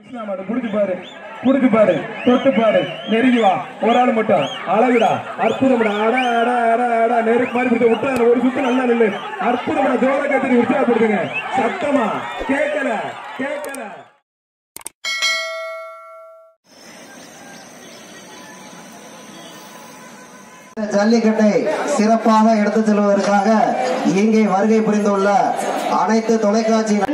கிருஷ்ணா மாடு புடிச்சு பாரு புடிச்சு பாரு தொட்டு பாரு நெருங்கி வா ஒரு ஆள் மட்டும் அழகுடா அற்புதம்டா அட அட அட அட நெருக்கு மாதிரி பிடிச்ச விட்டா ஒரு சுத்து நல்லா நில்லு அற்புதம்டா ஜோர கத்திரி உற்சாகப்படுத்துங்க சத்தமா கேட்கல கேட்கல ஜல்லிக்கட்டை சிறப்பாக எடுத்துச் செல்வதற்காக இங்கே வருகை புரிந்துள்ள அனைத்து தொலைக்காட்சி